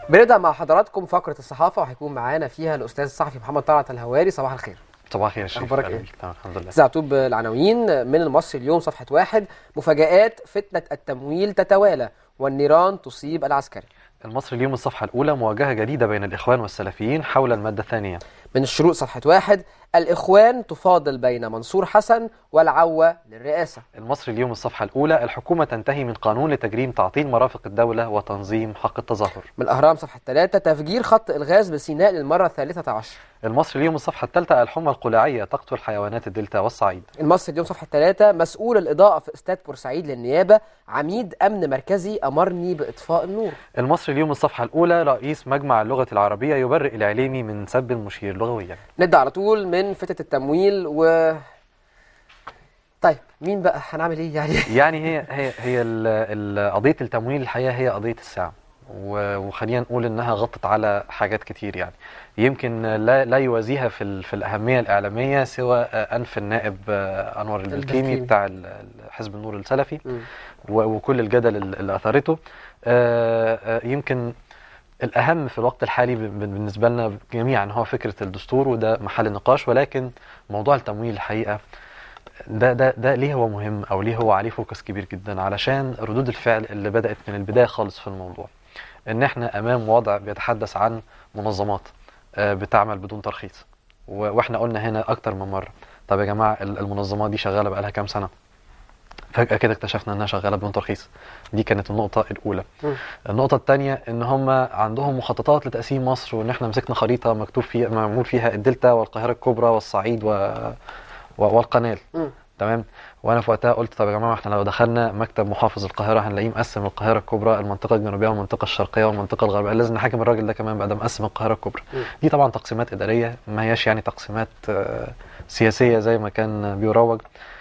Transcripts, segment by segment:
بنبدا مع حضراتكم فقره الصحافه وهيكون معانا فيها الاستاذ الصحفي محمد طلعت الهواري صباح الخير صباح الخير يا شريف أخبارك أهلا إيه؟ بيك. تمام الحمد لله استاذ عتوب العناوين من المصري اليوم صفحه واحد مفاجآت فتنه التمويل تتوالى والنيران تصيب العسكري المصري اليوم الصفحة الأولى مواجهة جديدة بين الإخوان والسلفيين حول المادة الثانية من الشروق صفحه واحد الاخوان تفاضل بين منصور حسن والعوه للرئاسه المصري اليوم الصفحة الأولى الحكومة تنتهي من قانون لتجريم تعطيل مرافق الدولة وتنظيم حق التظاهر من الاهرام صفحه ثلاثة تفجير خط الغاز بسيناء للمره الثالثه عشر المصري اليوم الصفحة الثالثة الحمى القلاعية تقتل حيوانات الدلتا والصعيد المصري اليوم صفحه ثلاثة مسؤول الاضاءه في استاد بورسعيد للنيابه عميد امن مركزي امرني باطفاء النور المصري اليوم الصفحة الأولى رئيس مجمع اللغة العربية يبرئ العليمي من سب المشير لغويا نبدا على طول من فتة التمويل و طيب مين بقى هنعمل ايه يعني يعني هي هي هي ال- ال- قضية التمويل الحقيقة هي قضية الساعة و- وخلينا نقول انها غطت على حاجات كتير يعني يمكن لا لا يوازيها في ال- في الاهميه الاعلاميه سوى آه، انف النائب آه، انور البلكيمي البلكيمي. بتاع ال- ال- حزب النور السلفي مم. و- وكل الجدل ال- اللي اثارته آه، آه، يمكن الاهم في الوقت الحالي ب- ب- بالنسبه لنا جميعا هو فكره الدستور وده محل نقاش ولكن موضوع التمويل الحقيقه ده ده ده ليه هو مهم او ليه هو عليه فوكس كبير جدا علشان ردود الفعل اللي بدات من البدايه خالص في الموضوع ان احنا امام وضع بيتحدث عن منظمات آه، بتعمل بدون ترخيص و- واحنا قلنا هنا اكتر من مره طب يا جماعه ال- المنظمات دي شغاله بقالها كام سنه فجاه كده اكتشفنا انها شغاله بدون ترخيص دي كانت النقطه الاولى مم. النقطه الثانيه ان هم عندهم مخططات لتقسيم مصر وان احنا مسكنا خريطه مكتوب فيها معمول فيها الدلتا والقاهره الكبرى والصعيد و... و... والقناه مم. تمام وانا في وقتها قلت طب يا جماعه احنا لو دخلنا مكتب محافظ القاهره هنلاقيه مقسم القاهره الكبرى المنطقه الجنوبيه والمنطقه الشرقيه والمنطقه الغربيه لازم نحاكم الراجل ده كمان بعد ما مقسم القاهره الكبرى مم. دي طبعا تقسيمات اداريه ما هياش يعني تقسيمات آه، سياسيه زي ما كان بيروج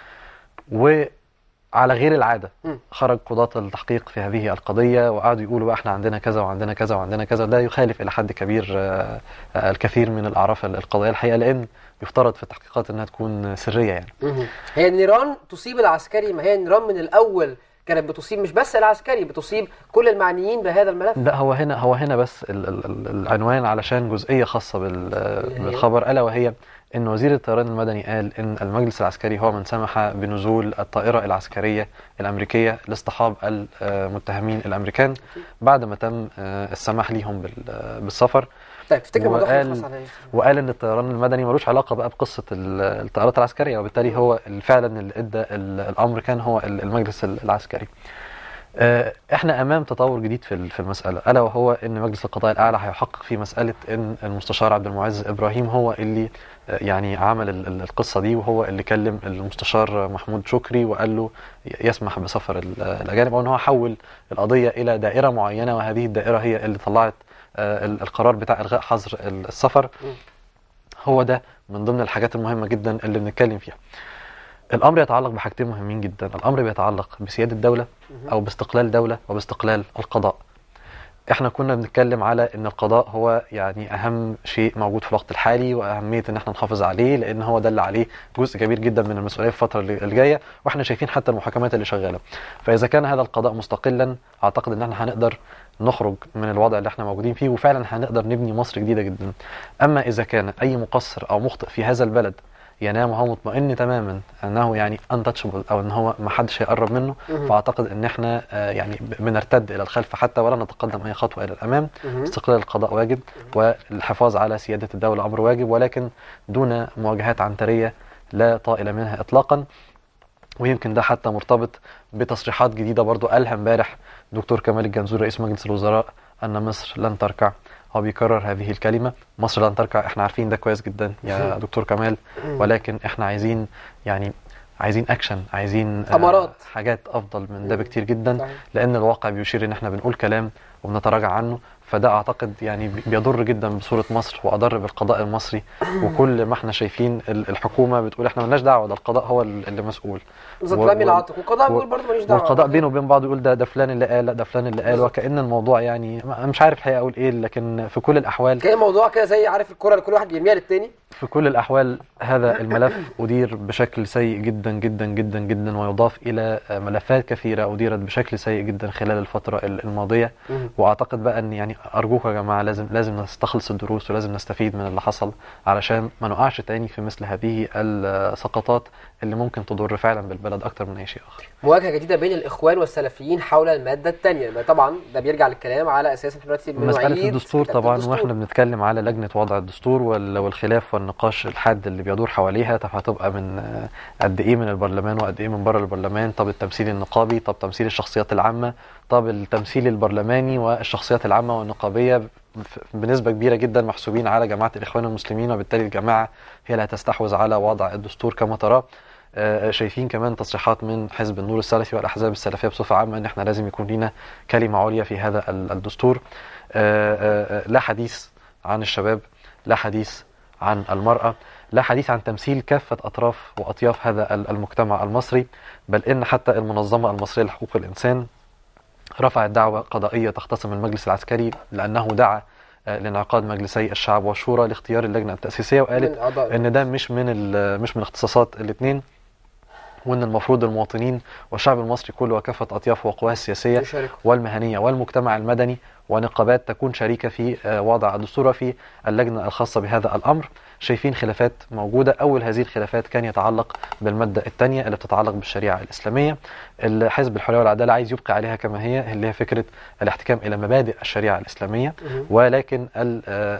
وعلى غير العاده مم. خرج قضاة التحقيق في هذه القضية وقعدوا يقولوا بقى احنا عندنا كذا وعندنا كذا وعندنا كذا ده يخالف إلى حد كبير آه، آه، الكثير من الأعراف القضائية الحقيقة لأن يفترض في التحقيقات أنها تكون سرية يعني مهم. هي النيران تصيب العسكري ما هي النيران من الاول كانت بتصيب مش بس العسكري بتصيب كل المعنيين بهذا الملف لا هو هنا هو هنا بس ال ال ال العنوان علشان جزئيه خاصه بال اللي هي؟ بالخبر الا وهي ان وزير الطيران المدني قال ان المجلس العسكري هو من سمح بنزول الطائره العسكريه الامريكيه لاصطحاب المتهمين الامريكان بعد ما تم آه، السماح ليهم بال- بالسفر طيب تفتكر الموضوع وقال- هيخلص على ايه؟ وقال ان الطيران المدني ملوش علاقه بقى بقصه ال- الطائرات العسكريه وبالتالي هو فعلا اللي ادى ال- الامر كان هو ال- المجلس العسكري. آه، احنا امام تطور جديد في ال- في المساله الا وهو ان مجلس القضاء الاعلى هيحقق في مساله ان المستشار عبد المعز ابراهيم هو اللي آه، يعني عمل ال- ال- القصه دي وهو اللي كلم المستشار محمود شكري وقال له يسمح بسفر ال- الاجانب او ان هو حول القضيه الى دائره معينه وهذه الدائره هي اللي طلعت آه، ال- القرار بتاع الغاء حظر ال- السفر هو ده من ضمن الحاجات المهمه جدا اللي بنتكلم فيها الامر يتعلق بحاجتين مهمين جدا الامر بيتعلق بسياده الدوله او باستقلال دوله وباستقلال القضاء احنا كنا بنتكلم على ان القضاء هو يعني اهم شيء موجود في الوقت الحالي واهميه ان احنا نحافظ عليه لان هو ده اللي عليه جزء كبير جدا من المسؤوليه في الفتره اللي اللي جايه واحنا شايفين حتى المحاكمات اللي شغاله فاذا كان هذا القضاء مستقلا اعتقد ان احنا هنقدر نخرج من الوضع اللي احنا موجودين فيه وفعلا هنقدر نبني مصر جديده جدا اما اذا كان اي مقصر او مخطئ في هذا البلد ينام وهو مطمئن تماما انه يعني untouchable او ان هو ما حدش هيقرب منه مهم. فاعتقد ان احنا آه، يعني ب- بنرتد الى الخلف حتى ولا نتقدم اي خطوه الى الامام مهم. استقلال القضاء واجب والحفاظ على سياده الدوله امر واجب ولكن دون مواجهات عنتريه لا طائل منها اطلاقا ويمكن ده حتى مرتبط بتصريحات جديده برضو قالها امبارح دكتور كمال الجنزور رئيس مجلس الوزراء ان مصر لن تركع هو بيكرر هذه الكلمه مصر لن تركع احنا عارفين ده كويس جدا يا دكتور كمال ولكن احنا عايزين يعني عايزين اكشن عايزين آه، أمارات. حاجات افضل من ده بكتير جدا صحيح. لان الواقع بيشير ان احنا بنقول كلام وبنتراجع عنه فده اعتقد يعني بي- بيضر جدا بصوره مصر واضر بالقضاء المصري وكل ما احنا شايفين ال- الحكومه بتقول احنا مالناش دعوه ده القضاء هو ال- اللي مسؤول بالظبط و- رامي و- العاطف والقضاء و- بيقول برضه ماليش دعوه والقضاء بينه وبين بعضه يقول ده ده فلان اللي قال لا ده فلان اللي قال بالظبط. وكأن الموضوع يعني ما- مش عارف الحقيقه اقول ايه لكن في كل الاحوال كان الموضوع كده زي عارف الكره اللي كل واحد بيرميها للتاني في كل الأحوال هذا الملف أدير بشكل سيء جدا جدا جدا جدا ويضاف إلى ملفات كثيرة أديرت بشكل سيء جدا خلال الفترة الماضية وأعتقد بقى أن يعني ارجوكم يا جماعه لازم لازم نستخلص الدروس ولازم نستفيد من اللي حصل علشان ما نقعش تاني في مثل هذه السقطات اللي ممكن تضر فعلا بالبلد اكتر من اي شيء اخر مواجهه جديده بين الاخوان والسلفيين حول الماده الثانيه طبعا ده بيرجع للكلام على اساس احنا دلوقتي مسألة بنعيد الدستور كتابة طبعا الدستور. واحنا بنتكلم على لجنة وضع الدستور وال- والخلاف والنقاش الحاد اللي بيدور حواليها طب هتبقى من آه، قد ايه من البرلمان وقد ايه من بره البرلمان طب التمثيل النقابي طب تمثيل الشخصيات العامة طب التمثيل البرلماني والشخصيات العامة والنقابية ب- بنسبة كبيرة جدا محسوبين على جماعة الإخوان المسلمين وبالتالي الجماعة هي اللي هتستحوذ على وضع الدستور كما تراه آه، شايفين كمان تصريحات من حزب النور السلفي والاحزاب السلفيه بصفه عامه ان احنا لازم يكون لنا كلمه عليا في هذا ال- الدستور آه، آه، آه، لا حديث عن الشباب لا حديث عن المراه لا حديث عن تمثيل كافه اطراف واطياف هذا ال- المجتمع المصري بل ان حتى المنظمه المصريه لحقوق الانسان رفعت دعوى قضائيه تختصم المجلس العسكري لانه دعا آه، لانعقاد مجلسي الشعب والشورى لاختيار اللجنه التاسيسيه وقالت من أعضاء ان ده مش من ال- مش من اختصاصات الاثنين وان المفروض المواطنين والشعب المصري كله وكافه اطيافه وقواه السياسيه يشاركوا. والمهنيه والمجتمع المدني ونقابات تكون شريكه في آه، وضع الدستور في اللجنه الخاصه بهذا الامر شايفين خلافات موجوده اول هذه الخلافات كان يتعلق بالماده الثانيه اللي بتتعلق بالشريعه الاسلاميه الحزب الحريه والعداله عايز يبقي عليها كما هي اللي هي فكره الاحتكام الى مبادئ الشريعه الاسلاميه مهم. ولكن ال-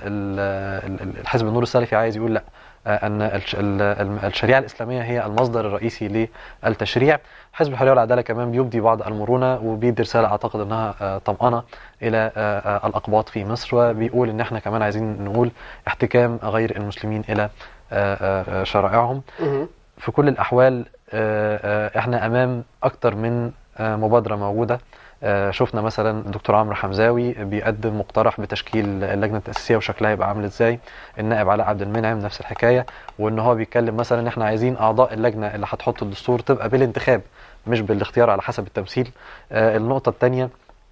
ال- ال- الحزب النور السلفي عايز يقول لا آه، ان الش- ال- ال- الشريعه الاسلاميه هي المصدر الرئيسي للتشريع حزب الحريه والعداله كمان بيبدي بعض المرونه وبيدي رساله اعتقد انها آه، طمانه الى آه، آه، الاقباط في مصر وبيقول ان احنا كمان عايزين نقول احتكام غير المسلمين الى آه، آه، آه، شرائعهم مهم. في كل الأحوال آه، آه، احنا أمام أكتر من آه، مبادرة موجودة آه، شفنا مثلا الدكتور عمرو حمزاوي بيقدم مقترح بتشكيل اللجنه التاسيسيه وشكلها يبقى عامل ازاي النائب علاء عبد المنعم نفس الحكايه وان هو بيتكلم مثلا ان احنا عايزين اعضاء اللجنه اللي هتحط الدستور تبقى بالانتخاب مش بالاختيار على حسب التمثيل آه، النقطه الثانيه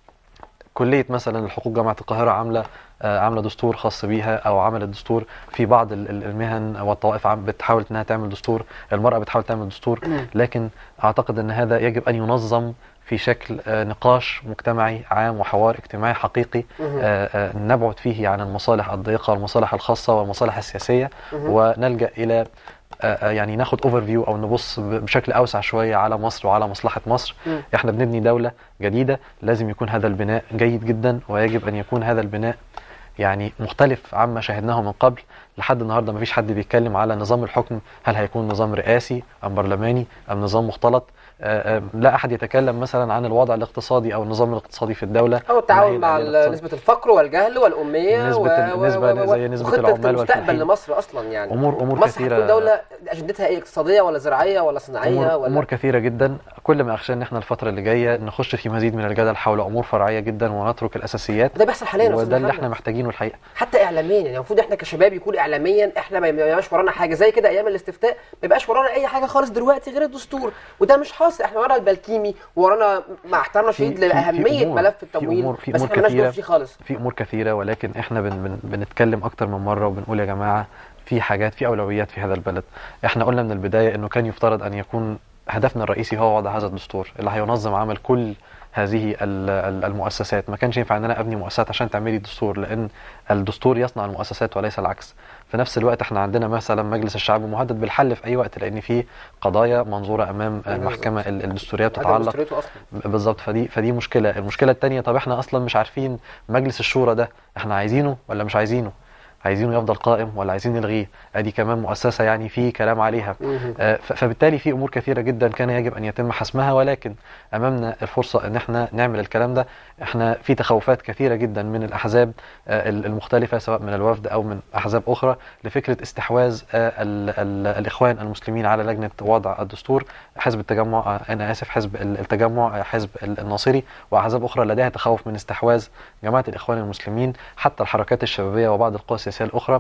كليه مثلا الحقوق جامعه القاهره عامله آه، عامله دستور خاص بيها او عملت دستور في بعض ال- ال- المهن والطوائف عم بتحاول انها تعمل دستور المراه بتحاول تعمل دستور لكن اعتقد ان هذا يجب ان ينظم في شكل آه، نقاش مجتمعي عام وحوار اجتماعي حقيقي مهم. آه، آه، نبعد فيه عن المصالح الضيقه والمصالح الخاصه والمصالح السياسيه مهم. ونلجا الى آه، آه، يعني ناخد اوفر فيو او نبص ب- بشكل اوسع شويه على مصر وعلى مصلحه مصر مم. احنا بنبني دوله جديده لازم يكون هذا البناء جيد جدا ويجب ان يكون هذا البناء يعني مختلف عما شاهدناه من قبل لحد النهارده ما فيش حد بيتكلم على نظام الحكم هل هيكون نظام رئاسي ام برلماني ام نظام مختلط آه، آه، لا احد يتكلم مثلا عن الوضع الاقتصادي او النظام الاقتصادي في الدوله او التعاون وما هي مع الآلية الاقتصادية. نسبه الفقر والجهل والاميه نسبة ال- نسبة زي نسبة وخطة العمال المستقبل والفلاحين. لمصر اصلا يعني امور امور مصر كثيره هتكون دوله اجندتها ايه اقتصاديه ولا زراعيه ولا صناعيه امور, ولا أمور كثيره جدا كل ما اخشى ان احنا الفتره اللي جايه نخش في مزيد من الجدل حول امور فرعيه جدا ونترك الاساسيات وده بيحصل حاليا يا أستاذ وده اللي محمد. احنا محتاجينه الحقيقه حتى اعلاميا يعني المفروض احنا كشباب يكون اعلاميا احنا ما يبقاش ورانا حاجه زي كده ايام الاستفتاء ما يبقاش ورانا اي حاجه خالص دلوقتي غير الدستور وده مش حاصل احنا ورانا البلكيمي ورانا مع احترامنا في- شديد في- في لاهميه أمور- ملف في التمويل أمور- في بس أمور احنا مالناش دور كثيرة. فيه خالص في امور كثيره ولكن احنا بن بن بنتكلم اكتر من مره وبنقول يا جماعه في حاجات في اولويات في هذا البلد احنا قلنا من البدايه انه كان يفترض ان يكون هدفنا الرئيسي هو وضع هذا الدستور اللي هينظم عمل كل هذه ال- ال- المؤسسات ما كانش ينفع ان انا ابني مؤسسات عشان تعملي دستور لان الدستور يصنع المؤسسات وليس العكس في نفس الوقت احنا عندنا مثلا مجلس الشعب مهدد بالحل في اي وقت لان في قضايا منظوره امام المحكمه ال- الدستوريه عدم بتتعلق دستوريته اصلا بالظبط فدي فدي مشكله المشكله الثانيه طب احنا اصلا مش عارفين مجلس الشورى ده احنا عايزينه ولا مش عايزينه عايزينه يفضل قائم ولا عايزين نلغيه ادي كمان مؤسسه يعني في كلام عليها مهم. آه، ف- فبالتالي في امور كثيره جدا كان يجب ان يتم حسمها ولكن امامنا الفرصه ان احنا نعمل الكلام ده احنا في تخوفات كثيره جدا من الاحزاب آه، ال- المختلفه سواء من الوفد او من احزاب اخرى لفكره استحواذ آه، ال- ال- الاخوان المسلمين على لجنه وضع الدستور حزب التجمع آه، انا اسف حزب ال- التجمع آه، حزب ال- الناصري واحزاب اخرى لديها تخوف من استحواذ جماعه الاخوان المسلمين حتى الحركات الشبابيه وبعض القوى السياسيه الاخرى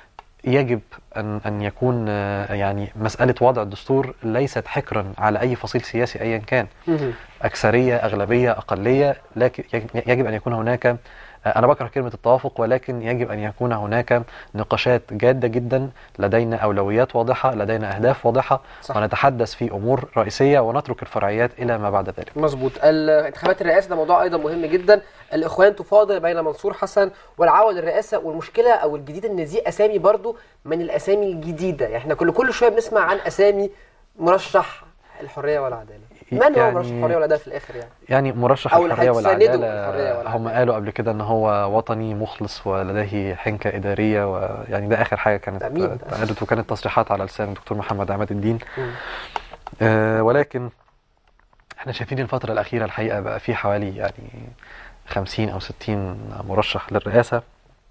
يجب ان ان يكون آه، يعني مساله وضع الدستور ليست حكرا على اي فصيل سياسي ايا كان مهم. اكثريه اغلبيه اقليه لكن يجب ان يكون هناك آه، انا بكره كلمه التوافق ولكن يجب ان يكون هناك نقاشات جاده جدا لدينا اولويات واضحه لدينا اهداف واضحه صح. ونتحدث في امور رئيسيه ونترك الفرعيات الى ما بعد ذلك مظبوط الانتخابات الرئاسه ده موضوع ايضا مهم جدا الاخوان تفاضل بين منصور حسن والعوض للرئاسه والمشكله او الجديد ان دي اسامي برضو من الاسامي الجديده يعني احنا كل كل شويه بنسمع عن اسامي مرشح الحريه والعداله من هو يعني- مرشح الحريه والعداله في الاخر يعني يعني مرشح أو اللي الحريه هتسانده والعداله الحرية والعدالة. هم قالوا قبل كده ان هو وطني مخلص ولديه حنكه اداريه ويعني ده اخر حاجه كانت ده مين ده؟ اتقالت وكانت تصريحات على لسان الدكتور محمد عماد الدين مم. آه، ولكن احنا شايفين الفترة الأخيرة الحقيقة بقى في حوالي يعني 50 أو 60 مرشح للرئاسة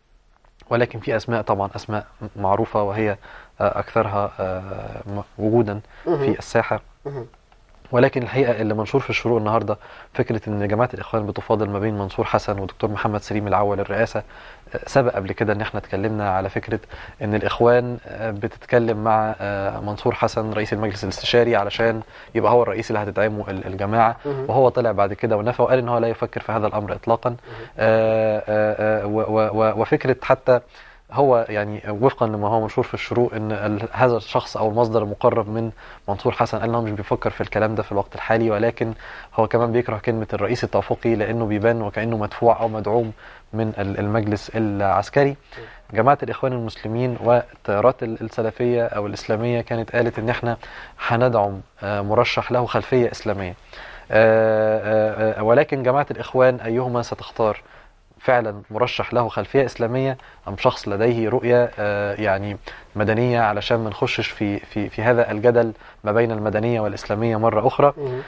ولكن في أسماء طبعا أسماء معروفة وهي آه، أكثرها آه، م- وجودا مهم. في الساحة مهم. ولكن الحقيقة اللي منشور في الشروق النهاردة فكرة أن جماعة الإخوان بتفاضل ما بين منصور حسن ودكتور محمد سليم العول الرئاسة آه، سبق قبل كده أن احنا اتكلمنا على فكرة أن الإخوان آه، بتتكلم مع آه، منصور حسن رئيس المجلس الاستشاري علشان يبقى هو الرئيس اللي هتدعمه ال- الجماعة مهم. وهو طلع بعد كده ونفى وقال ان هو لا يفكر في هذا الامر اطلاقا آه، آه، آه، و- و- و- وفكره حتى هو يعني وفقا لما هو منشور في الشروق ان ال- هذا الشخص او المصدر المقرب من منصور حسن قال ان هو مش بيفكر في الكلام ده في الوقت الحالي ولكن هو كمان بيكره كلمه الرئيس التوافقي لانه بيبان وكانه مدفوع او مدعوم من ال- المجلس العسكري جماعه الاخوان المسلمين والتيارات ال- السلفيه او الاسلاميه كانت قالت ان احنا هندعم آه، مرشح له خلفيه اسلاميه آه، آه، آه، ولكن جماعة الإخوان أيهما ستختار فعلا مرشح له خلفية إسلامية أم شخص لديه رؤية آه، يعني مدنية علشان ما نخشش في في في هذا الجدل ما بين المدنية والإسلامية مرة أخرى مهم.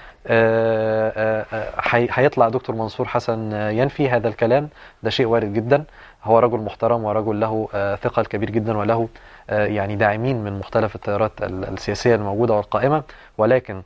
آه، آه، آه، هي- هيطلع دكتور منصور حسن آه، ينفي هذا الكلام ده شيء وارد جدا هو رجل محترم ورجل له آه، ثقل كبير جدا وله آه، يعني داعمين من مختلف التيارات ال- السياسية الموجودة والقائمة ولكن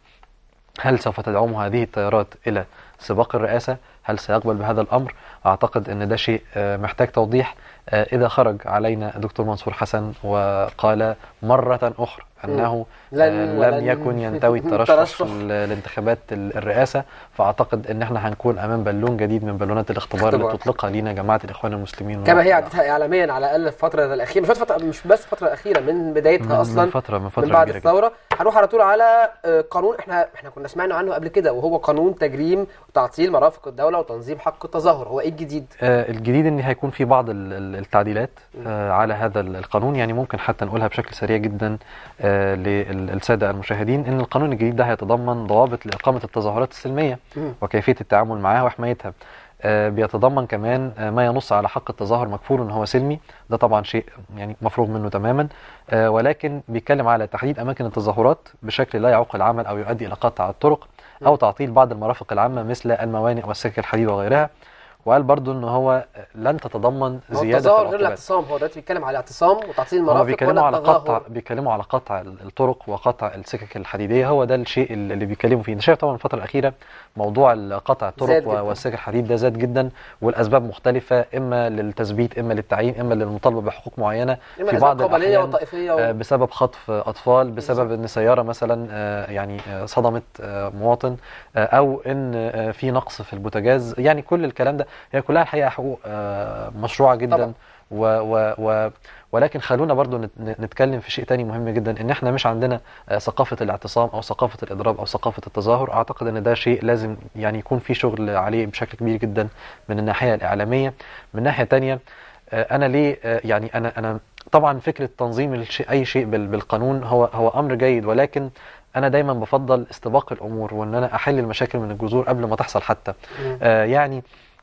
هل سوف تدعمه هذه التيارات إلى سباق الرئاسة؟ هل سيقبل بهذا الأمر؟ أعتقد أن ده شيء آه، محتاج توضيح آه، إذا خرج علينا دكتور منصور حسن وقال مرة أخرى أنه لن آه، ولن لم يكن ينتوي الترشح ترشح. ل- لانتخابات ال- الرئاسة فأعتقد أن احنا هنكون أمام بالون جديد من بالونات الاختبار اللي اختبار. تطلقها لينا جماعة الإخوان المسلمين كما هي و- عادتها اعلاميا على الاقل في الفتره الاخيره مش بس فتره مش بس الفتره الاخيره من بدايتها من اصلا من فترة من فترة من بعد كبيرة جدا. الثوره هنروح على طول على آه، قانون احنا احنا كنا سمعنا عنه قبل كده وهو قانون تجريم وتعطيل مرافق الدوله وتنظيم حق التظاهر هو ايه الجديد آه، الجديد ان هيكون في بعض ال- ال- التعديلات آه، على هذا ال- القانون يعني ممكن حتى نقولها بشكل سريع جدا آه، للساده المشاهدين ان القانون الجديد ده هيتضمن ضوابط لاقامه التظاهرات السلميه مم. وكيفيه التعامل معها وحمايتها آه، بيتضمن كمان آه، ما ينص على حق التظاهر مكفول ان هو سلمي ده طبعا شيء يعني مفروغ منه تماما آه، ولكن بيتكلم على تحديد اماكن التظاهرات بشكل لا يعوق العمل او يؤدي الى قطع الطرق او تعطيل بعض المرافق العامه مثل الموانئ والسكك الحديد وغيرها وقال برضو ان هو لن تتضمن هو زياده في التظاهر غير العقوبات الاعتصام هو دلوقتي بيتكلم على اعتصام وتعطيل هما المرافق بيتكلموا ولا على قطع التظاهر بيتكلموا على قطع الطرق وقطع السكك الحديديه هو ده الشيء اللي اللي بيتكلموا فيه انت شايف طبعا الفتره الاخيره موضوع قطع زاد الطرق جداً. و- والسكك الحديد ده زاد جدا والاسباب مختلفه اما للتثبيت اما للتعيين اما للمطالبه بحقوق معينه اما في في بعض قبليه الأحيان وطائفيه آه، و... بسبب خطف اطفال بسبب ان سياره مثلا آه، يعني آه، صدمت آه، مواطن آه، او ان آه، في نقص في البوتاجاز يعني كل الكلام ده هي كلها الحقيقه حقوق آه، مشروعه جدا طبعا. و و و ولكن خلونا برضو نت- نتكلم في شيء تاني مهم جدا ان احنا مش عندنا آه، ثقافه الاعتصام او ثقافه الاضراب او ثقافه التظاهر اعتقد ان ده شيء لازم يعني يكون في شغل عليه بشكل كبير جدا من الناحيه الاعلاميه من ناحيه تانية آه، انا ليه آه، يعني انا انا طبعا فكره تنظيم الشيء اي شيء بال- بالقانون هو هو امر جيد ولكن انا دايما بفضل استباق الامور وان انا احل المشاكل من الجذور قبل ما تحصل حتى مم. آه، يعني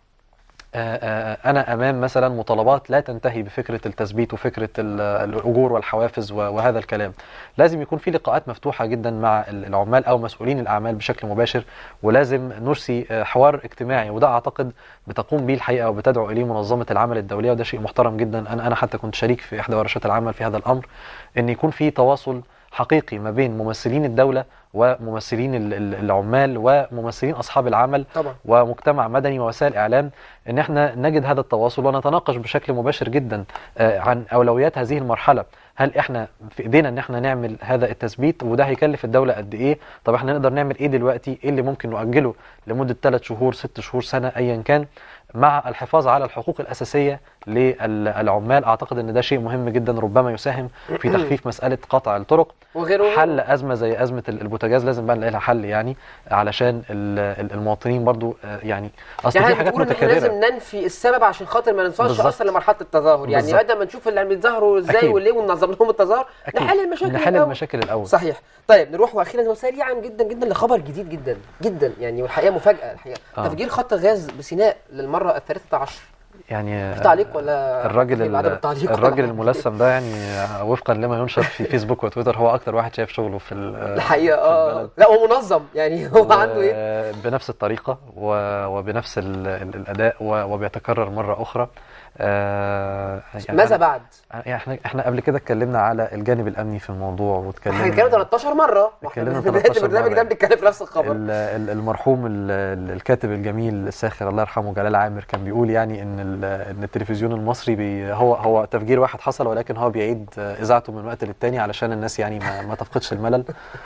آه، آه، انا امام مثلا مطالبات لا تنتهي بفكره التثبيت وفكره ال- الاجور والحوافز و- وهذا الكلام لازم يكون في لقاءات مفتوحه جدا مع ال- العمال او مسؤولين الاعمال بشكل مباشر ولازم نرسي آه، حوار اجتماعي وده اعتقد بتقوم به الحقيقه وبتدعو اليه منظمه العمل الدوليه وده شيء محترم جدا انا انا حتى كنت شريك في احدى ورشات العمل في هذا الامر ان يكون في تواصل حقيقي ما بين ممثلين الدوله وممثلين ال- ال- العمال وممثلين اصحاب العمل طبعا ومجتمع مدني ووسائل اعلام ان احنا نجد هذا التواصل ونتناقش بشكل مباشر جدا آه، عن اولويات هذه المرحله هل احنا في ايدينا ان احنا نعمل هذا التثبيت وده هيكلف الدوله قد ايه طب احنا نقدر نعمل ايه دلوقتي ايه اللي ممكن نؤجله لمده 3 شهور 6 شهور سنه ايا كان مع الحفاظ على الحقوق الاساسيه للعمال اعتقد ان ده شيء مهم جدا ربما يساهم في تخفيف مساله قطع الطرق وغيره حل ازمه زي ازمه البوتاجاز لازم بقى نلاقي لها حل يعني علشان ال- ال- المواطنين برضو آه، يعني اصل يعني في حاجات بتقول ان احنا لازم متكرره ننفي السبب عشان خاطر ما نوصلش بالظبط. اصلا لمرحله التظاهر يعني بالظبط. بدل ما نشوف اللي بيتظاهروا ازاي أكيد. وليه وننظم لهم التظاهر أكيد. نحل المشاكل نحل الأول. المشاكل الاول صحيح طيب نروح واخيرا وسريعا جدا جدا لخبر جديد جدا جدا يعني والحقيقه مفاجاه الحقيقه آه. تفجير خط غاز بسيناء للمره الثالثه عشر يعني في تعليق ولا الراجل في عدم ال- التعليق ولا الراجل حاجة؟ الملثم ده يعني وفقا لما ينشر في فيسبوك وتويتر هو اكتر واحد شايف شغله في ال- الحقيقه في اه البلد. لا هو منظم يعني هو عنده ايه و- بنفس الطريقة و- وبنفس ال- ال- الأداء و- وبيتكرر مرة أخرى آه، يعني ماذا أنا- بعد؟ يعني احنا احنا قبل كده اتكلمنا على الجانب الأمني في الموضوع احنا واتكلمنا اتكلمنا 13 مره ما احنا اتكلمنا في بدايه 13 البرنامج مرة ده بنتكلم في نفس الخبر ال- ال- المرحوم ال- ال- الكاتب الجميل الساخر الله يرحمه جلال عامر كان بيقول يعني ان ال- ان التلفزيون المصري بي هو هو تفجير واحد حصل ولكن هو بيعيد اذاعته من وقت للتاني علشان الناس يعني ما, ما تفقدش الملل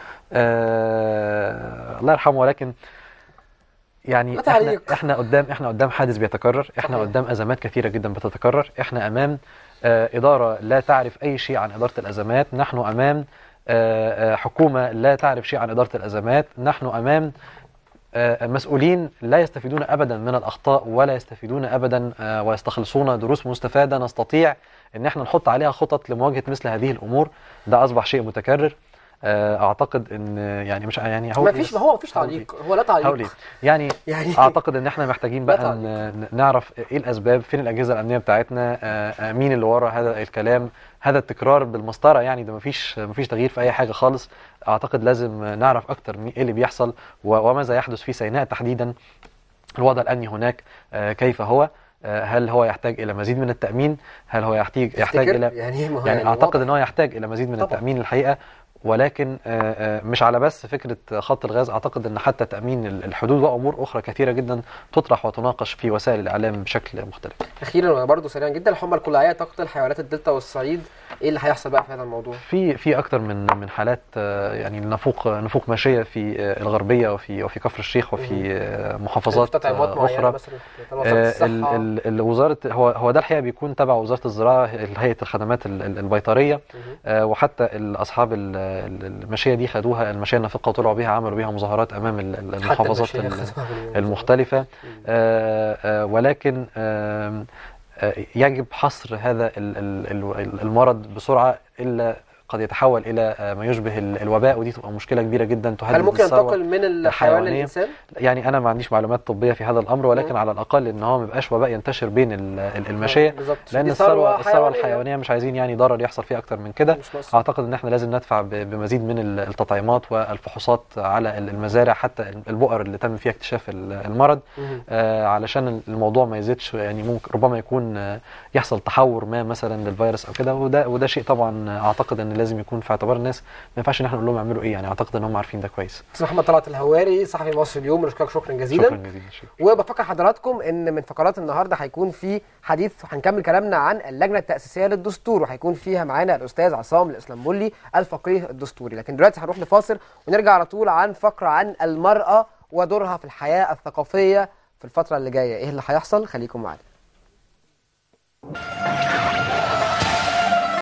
آه الله يرحمه ولكن يعني لا احنا تعليق. احنا قدام احنا قدام حادث بيتكرر احنا صحيح. قدام ازمات كثيره جدا بتتكرر احنا امام آه اداره لا تعرف اي شيء عن اداره الازمات نحن امام آه، آه، حكومه لا تعرف شيء عن اداره الازمات نحن امام آه، مسؤولين لا يستفيدون ابدا من الاخطاء ولا يستفيدون ابدا آه، ويستخلصون دروس مستفاده نستطيع ان احنا نحط عليها خطط لمواجهه مثل هذه الامور ده اصبح شيء متكرر آه، اعتقد ان يعني مش يعني هو ما فيش ما هو ما فيش تعليق هو لا تعليق هقول إيه؟ يعني يعني اعتقد ان احنا محتاجين لا بقى تعليق. ن- نعرف ايه الاسباب فين الاجهزه الامنيه بتاعتنا آه، آه، مين اللي ورا هذا الكلام هذا التكرار بالمسطره يعني ده مفيش مفيش تغيير في اي حاجه خالص اعتقد لازم نعرف اكتر مين- ايه اللي بيحصل و- وماذا يحدث في سيناء تحديدا الوضع الامني هناك آه، كيف هو آه، هل هو يحتاج الى مزيد من التامين هل هو يحتاج يحتاج تفتكر؟ الى يعني ما هو يعني اعتقد واضح. ان هو يحتاج الى مزيد من طبعا. التامين الحقيقه ولكن آه، آه، مش على بس فكره خط الغاز اعتقد ان حتى تامين ال- الحدود وامور اخرى كثيره جدا تطرح وتناقش في وسائل الاعلام بشكل مختلف اخيرا وبرضه سريعا جدا الحمى الكلاعيه تقتل حيوانات الدلتا والصعيد ايه اللي هيحصل بقى في هذا الموضوع في في اكثر من من حالات آه، يعني نفوق نفوق ماشيه في آه، الغربيه وفي وفي كفر الشيخ وفي آه، محافظات في تطعيمات آه، معينه اخرى مثلا طبعاً وزاره آه، الصحه ال- ال- ال- وزاره هو هو ده الحقيقه بيكون تبع وزاره الزراعه هيئه الخدمات ال- ال- البيطريه مهم. آه، وحتى ال- اصحاب ال- ال- الماشيه دي خدوها الماشيه النافقه وطلعوا بيها عملوا بيها مظاهرات امام ال- ال- حتى المحافظات المشايخ ال- خدوها من- المختلفه آه، آه، ولكن آم، آه، يجب حصر هذا ال- ال- ال- المرض بسرعه الا قد يتحول الى آه، ما يشبه ال- الوباء ودي تبقى مشكله كبيره جدا تهدد هل ممكن الثروة. ينتقل من الحيوان الحيوانية. للانسان؟ يعني انا ما عنديش معلومات طبيه في هذا الامر ولكن مم. على الاقل ان هو ما يبقاش وباء ينتشر بين ال- ال- الماشيه بالظبط لان دي الثروه الثروه حيوانية. الحيوانيه مش عايزين يعني ضرر يحصل فيها اكتر من كده مش ناقصة. اعتقد ان احنا لازم ندفع ب- بمزيد من ال- التطعيمات والفحوصات على ال- المزارع حتى البؤر اللي تم فيها اكتشاف ال- المرض مهم. آه، علشان الموضوع ما يزيدش يعني ممكن ربما يكون آه، يحصل تحور ما مثلا للفيروس او كده وده وده شيء طبعا اعتقد ان لازم يكون في اعتبار الناس ما ينفعش ان احنا نقول لهم يعملوا ايه يعني اعتقد ان هم عارفين ده كويس استاذ محمد طلعت الهواري صحفي مصر اليوم بنشكرك شكرا جزيلا شكرا جزيلا شكرا. وبفكر حضراتكم ان من فقرات النهارده هيكون في حديث هنكمل كلامنا عن اللجنه التاسيسيه للدستور وهيكون فيها معانا الاستاذ عصام الاسلامبولي الفقيه الدستوري لكن دلوقتي هنروح لفاصل ونرجع على طول عن فقره عن المراه ودورها في الحياه الثقافيه في الفتره اللي جايه ايه اللي هيحصل خليكم معانا